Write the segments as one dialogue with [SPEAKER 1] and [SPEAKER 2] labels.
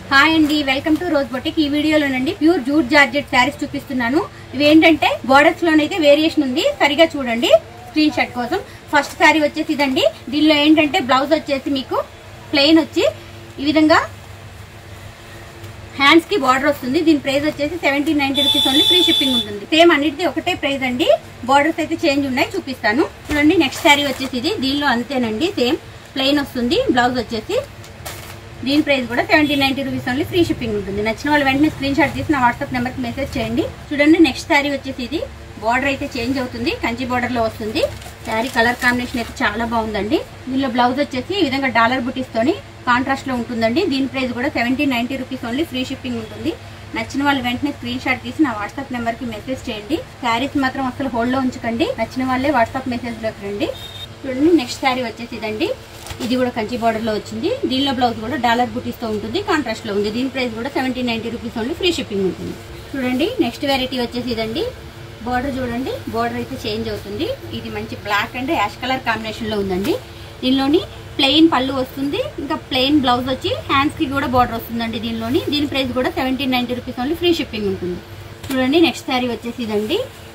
[SPEAKER 1] hi అండి welcome to rose boutique ఈ వీడియోలోనండి ప్యూర్ జూట్ జార్జెట్ శారీస్ చూపిస్తున్నాను ఇవి ఏంటంటే బోర్డర్స్ లోనైతే వేరియేషన్ ఉంది సరిగా చూడండి స్క్రీన్ షాట్ కోసం ఫస్ట్ శారీ వచ్చేసి ఇదండి దీనిలో ఏంటంటే బ్లౌజ్ వచ్చేసి మీకు ప్లెయిన్ వచ్చి ఈ విధంగా హ్యాండ్స్ కి బార్డర్ వస్తుంది దీని ప్రైస్ వచ్చేసి seventeen ninety rupees only free shipping ఉంటుంది సేమ్ అన్నిటిది ఒకటే ప్రైస్ అండి బార్డర్స్ అయితే చేంజ్ ఉన్నాయి చూపిస్తాను చూడండి నెక్స్ట్ శారీ వచ్చేసి ఇది దీనిలో అంతేనండి సేమ్ ప్లెయిన్ వస్తుంది బ్లౌజ్ వచ్చేసి దీని ప్రైస్ కూడా seventeen ninety rupees only free shipping ఉంటుంది నచ్చిన వాళ్ళు వెంటనే స్క్రీన్ షాట్ తీసి నా వాట్సాప్ నెంబర్కి మెసేజ్ చేయండి చూడండి నెక్స్ట్ శారీ వచ్చేసి ఇది బార్డర్ అయితే చేంజ్ అవుతుంది కంచి బార్డర్ లో వస్తుంది శారీ కలర్ కాంబినేషన్ అయితే చాలా బాగుందండి దీనిలో బ్లౌజ్ వచ్చేసి ఈ విధంగా డాలర్ బుటీస్ తోని కాంట్రాస్ట్ లో ఉంటుందండి దీని ప్రైస్ కూడా seventeen ninety rupees only free shipping ఉంటుంది నచ్చిన వాళ్ళు వెంటనే స్క్రీన్ షాట్ తీసి నా వాట్సాప్ నెంబర్ కి మెసేజ్ చేయండి శారీస్ మాత్రం అసలు హోల్డ్ లో ఉంచకండి నచ్చిన వాళ్ళే వాట్సాప్ మెసేజ్ లోకి రండి చూడండి నెక్స్ట్ శారీ వచ్చేసి ఇదండి ఇది కూడా కంచి బార్డర్ లో వచ్చింది దీనిలో బ్లౌజ్ కూడా డాలర్ బుటీస్ తో ఉంటుంది కాంట్రాస్ట్ లో ఉంది దీని ప్రైస్ కూడా seventeen ninety rupees only free shipping ఉంటుంది చూడండి నెక్స్ట్ వెరైటీ వచ్చేసి ఇదండి బార్డర్ చూడండి బార్డర్ అయితే చేంజ్ అవుతుంది ఇది మంచి black and ash colour combination లో ఉందండి దీనిలోని ప్లెయిన్ పళ్ళు వస్తుంది ఇంకా ప్లెయిన్ బ్లౌజ్ వచ్చి హ్యాండ్స్ కి కూడా బార్డర్ వస్తుందండి దీనిలోని దీని ప్రైస్ కూడా seventeen ninety rupees only free shipping ఉంటుంది చూడండి నెక్స్ట్ శారీ వచ్చేసి ఇదండి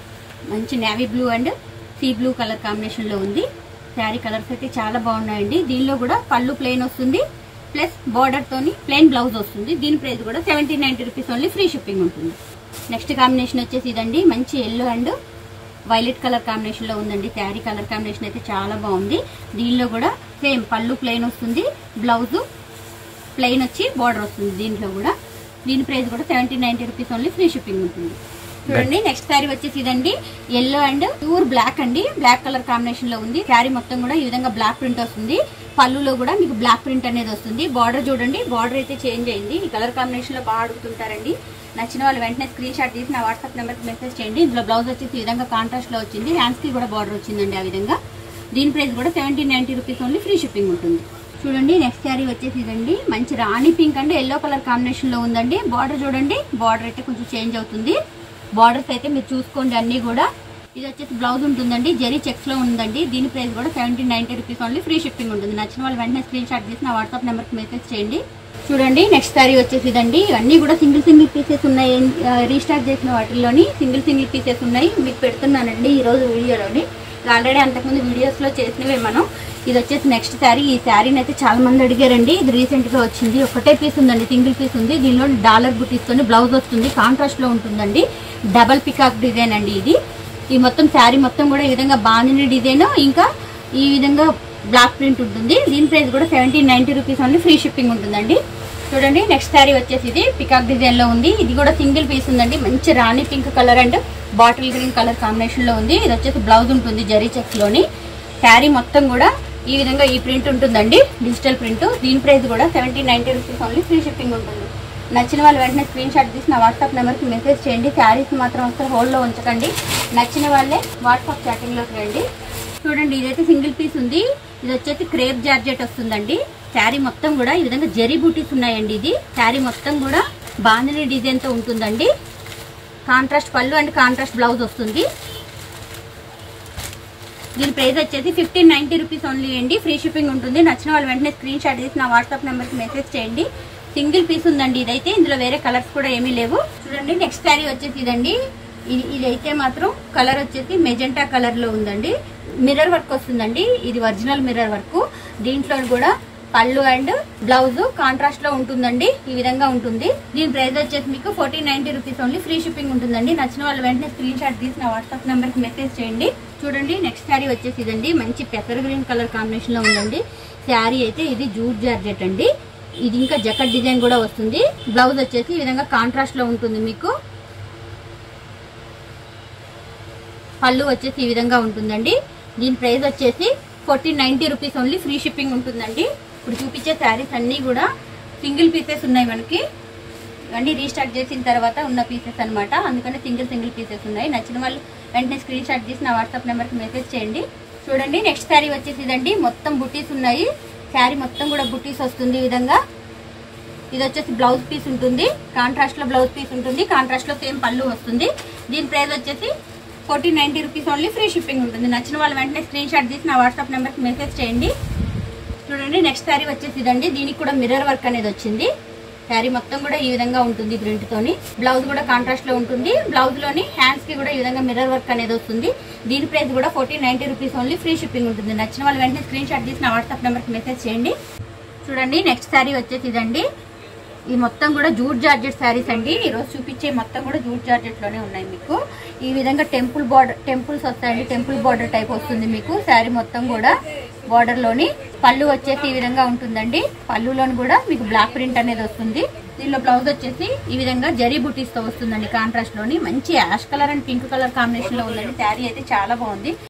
[SPEAKER 1] మంచి navy blue and sea blue colour combination లో ఉంది శారీ కలర్స్ అయితే చాలా బాగున్నాయండి దీనిలో కూడా పళ్ళు ప్లెయిన్ వస్తుంది ప్లస్ బార్డర్ తోని ప్లెయిన్ బ్లౌజ్ వస్తుంది దీని ప్రైస్ కూడా seventeen ninety rupees only free shipping ఉంటుంది నెక్స్ట్ కాంబినేషన్ వచ్చేసి ఇదండి మంచి yellow and violet colour combination లో ఉందండి శారీ కలర్ కాంబినేషన్ అయితే చాలా బాగుంది దీనిలో కూడా సేమ్ పళ్ళు ప్లెయిన్ వస్తుంది బ్లౌజ్ ప్లెయిన్ వచ్చి బార్డర్ వస్తుంది దీంట్లో కూడా దీని ప్రైస్ కూడా seventeen ninety rupees only free shipping ఉంటుంది చూడండి నెక్స్ట్ శారీ వచ్చేసి ఇదండి ఎల్లో అండ్ ప్యూర్ బ్లాక్ అండి బ్లాక్ కలర్ కాంబినేషన్ లో ఉంది శారీ మొత్తం కూడా ఈ విధంగా బ్లాక్ ప్రింట్ వస్తుంది పళ్ళులో కూడా మీకు బ్లాక్ ప్రింట్ అనేది వస్తుంది బార్డర్ చూడండి బార్డర్ అయితే చేంజ్ అయింది ఈ కలర్ కాంబినేషన్ లో బాగా అడుగుతుంటారండి నచ్చిన వాళ్ళు వెంటనే స్క్రీన్ షాట్ తీసి నా వాట్సాప్ నెంబర్కి మెసేజ్ చేయండి ఇందులో బ్లౌజ్ వచ్చేసి ఈ విధంగా కాంట్రాస్ట్ లో వచ్చింది హ్యాండ్స్ కి కూడా బార్డర్ వచ్చిందండి ఆ విధంగా దీని ప్రైస్ కూడా seventeen ninety rupees only free shipping ఉంటుంది చూడండి నెక్స్ట్ శారీ వచ్చేసి ఇదండి మంచి rani pink and yellow colour combination లో ఉందండి బార్డర్ చూడండి బార్డర్ అయితే కొంచెం చేంజ్ అవుతుంది బార్డర్స్ అయితే మీరు చూసుకోండి అన్ని కూడా ఇది వచ్చేసి బ్లౌజ్ ఉంటుందండి జరీ చెక్స్ లో ఉందండి దీని ప్రైస్ కూడా seventeen ninety rupees only free shipping ఉంటుంది నచ్చిన వాళ్ళు వెంటనే స్క్రీన్ షాట్ తీసి నా వాట్సాప్ నెంబర్కి మెసేజ్ చేయండి చూడండి నెక్స్ట్ శారీ వచ్చేసి ఇదండి ఇవన్నీ కూడా సింగిల్ సింగిల్ పీసెస్ ఉన్నాయి రీస్టార్ట్ చేసిన వాటిల్లోని సింగిల్ సింగిల్ పీసెస్ ఉన్నాయి మీకు పెడుతున్నానండి ఈ రోజు వీడియోలోని ఆల్రెడీ అంతకుముందు వీడియోస్ లో చేసినవే మనం ఇది వచ్చేసి నెక్స్ట్ శారీ ఈ శారీని అయితే చాలా మంది అడిగారండి ఇది రీసెంట్ గా వచ్చింది ఒకటే పీస్ ఉందండి సింగిల్ పీస్ ఉంది దీనిలో డాలర్ బుటీస్ తోని బ్లౌజ్ వస్తుంది కాంట్రాస్ట్ లో ఉంటుందండి డబల్ పికాక్ డిజైన్ అండి ఇది ఈ మొత్తం శారీ మొత్తం కూడా ఈ విధంగా బాందిని డిజైన్ ఇంకా ఈ విధంగా బ్లాక్ ప్రింట్ ఉంటుంది దీని ప్రైస్ కూడా seventeen ninety rupees only free shipping ఉంటుందండి చూడండి నెక్స్ట్ శారీ వచ్చేసి ఇది పికాక్ డిజైన్ లో ఉంది ఇది కూడా సింగిల్ పీస్ ఉందండి మంచి rani pink colour and bottle green colour combination లో ఉంది ఇది వచ్చేసి బ్లౌజ్ ఉంటుంది జరీ చెక్స్ లోని శారీ మొత్తం కూడా ఈ విధంగా ఈ ప్రింట్ ఉంటుందండి డిజిటల్ ప్రింట్ దీని ప్రైస్ కూడా seventeen ninety rupees only free shipping ఉంటుంది నచ్చిన వాళ్ళు వెంటనే స్క్రీన్ షాట్ తీసి నా వాట్సాప్ నెంబర్కి మెసేజ్ చేయండి శారీస్ మాత్రం అసలు హోల్డ్లో ఉంచకండి నచ్చిన వాళ్ళే వాట్సాప్ చాటింగ్లోకి రండి చూడండి ఇదైతే సింగిల్ పీస్ ఉంది ఇది వచ్చేసి క్రేప్ జార్జెట్ వస్తుందండి శారీ మొత్తం కూడా ఈ విధంగా జరీ బూటీస్ ఉన్నాయండి ఇది శారీ మొత్తం కూడా బాందిని డిజైన్ తో ఉంటుందండి కాంట్రాస్ట్ పళ్ళు అండ్ కాంట్రాస్ట్ బ్లౌజ్ వస్తుంది దీని ప్రైస్ వచ్చేసి ఫిఫ్టీన్ నైన్టీ రూపీస్ ఓన్లీ అండి ఫ్రీ షిప్పింగ్ ఉంటుంది నచ్చిన వాళ్ళు వెంటనే స్క్రీన్ షాట్ తీసి నా వాట్సాప్ నెంబర్కి మెసేజ్ చేయండి సింగిల్ పీస్ ఉందండి ఇదైతే ఇందులో వేరే కలర్స్ కూడా ఏమీ లేవు చూడండి నెక్స్ట్ శారీ వచ్చేసి ఇదండి ఇది ఇదైతే మాత్రం కలర్ వచ్చేసి మెజెంటా కలర్ లో ఉందండి మిర్రర్ వర్క్ వస్తుందండి ఇది ఒరిజినల్ మిర్రర్ వర్క్ దీంట్లో కూడా పళ్ళు అండ్ బ్లౌజ్ కాంట్రాస్ట్ లో ఉంటుందండి ఈ విధంగా ఉంటుంది దీని ప్రైస్ వచ్చేసి మీకు fourteen ninety rupees only free shipping ఉంటుందండి నచ్చిన వాళ్ళు వెంటనే స్క్రీన్ షాట్ తీసి నా వాట్సాప్ నెంబర్ కి మెసేజ్ చేయండి చూడండి నెక్స్ట్ శారీ వచ్చేసి ఇదండి మంచి పెసర్ గ్రీన్ కలర్ కాంబినేషన్ లో ఉందండి శారీ అయితే ఇది జూట్ జార్జెట్ అండి ఇది ఇంకా జకట్ డిజైన్ కూడా వస్తుంది బ్లౌజ్ వచ్చేసి ఈ విధంగా కాంట్రాస్ట్ లో ఉంటుంది మీకు పళ్ళు వచ్చేసి ఈ విధంగా ఉంటుందండి దీని ప్రైస్ వచ్చేసి fourteen ninety rupees only free shipping ఉంటుందండి ఇప్పుడు చూపించే శారీస్ అన్నీ కూడా సింగిల్ పీసెస్ ఉన్నాయి మనకి ఇవన్నీ రీస్టార్ట్ చేసిన తర్వాత ఉన్న పీసెస్ అన్నమాట అందుకని సింగిల్ సింగిల్ పీసెస్ ఉన్నాయి నచ్చిన వాళ్ళు వెంటనే స్క్రీన్ షాట్ చేసి నా వాట్సాప్ నెంబర్కి మెసేజ్ చేయండి చూడండి నెక్స్ట్ శారీ వచ్చేసి ఇదండి మొత్తం బుటీస్ ఉన్నాయి శారీ మొత్తం కూడా బుటీస్ వస్తుంది ఈ విధంగా ఇది వచ్చేసి బ్లౌజ్ పీస్ ఉంటుంది కాంట్రాస్ట్ లో బ్లౌజ్ పీస్ ఉంటుంది కాంట్రాస్ట్ లో సేమ్ పళ్ళు వస్తుంది దీని ప్రైస్ వచ్చేసి fourteen ninety rupees only free shipping ఉంటుంది నచ్చిన వాళ్ళు వెంటనే స్క్రీన్ షాట్ తీసి నా వాట్సాప్ నెంబర్కి మెసేజ్ చేయండి చూడండి నెక్స్ట్ శారీ వచ్చేసి ఇదండి దీనికి కూడా మిర్రర్ వర్క్ అనేది వచ్చింది శారీ మొత్తం కూడా ఈ విధంగా ఉంటుంది ప్రింట్ తోని బ్లౌజ్ కూడా కాంట్రాస్ట్ లో ఉంటుంది బ్లౌజ్ లోని హ్యాండ్స్ కి కూడా ఈ విధంగా మిర్రర్ వర్క్ అనేది వస్తుంది దీని ప్రైస్ కూడా fourteen ninety rupees only free shipping ఉంటుంది నచ్చిన వాళ్ళు వెంటనే స్క్రీన్ షాట్ తీసి నా వాట్సాప్ నెంబర్కి మెసేజ్ చేయండి చూడండి నెక్స్ట్ శారీ వచ్చేసి ఇదండి ఈ మొత్తం కూడా జూట్ జార్జెట్ శారీస్ అండి ఈరోజు చూపించే మొత్తం కూడా జూట్ జార్జెట్ లోనే ఉన్నాయి మీకు ఈ విధంగా టెంపుల్ బార్డర్ టెంపుల్స్ వస్తాయండి టెంపుల్ బార్డర్ టైప్ వస్తుంది మీకు శారీ మొత్తం కూడా బార్డర్ లోని పళ్ళు వచ్చేసి ఈ విధంగా ఉంటుందండి పళ్ళులోని కూడా మీకు బ్లాక్ ప్రింట్ అనేది వస్తుంది దీనిలో బ్లౌజ్ వచ్చేసి ఈ విధంగా జరీ బుటీస్ తో వస్తుందండి కాంట్రాస్ట్ లోని మంచి ash colour and pink colour combination లో ఉందండి శారీ అయితే చాలా బాగుంది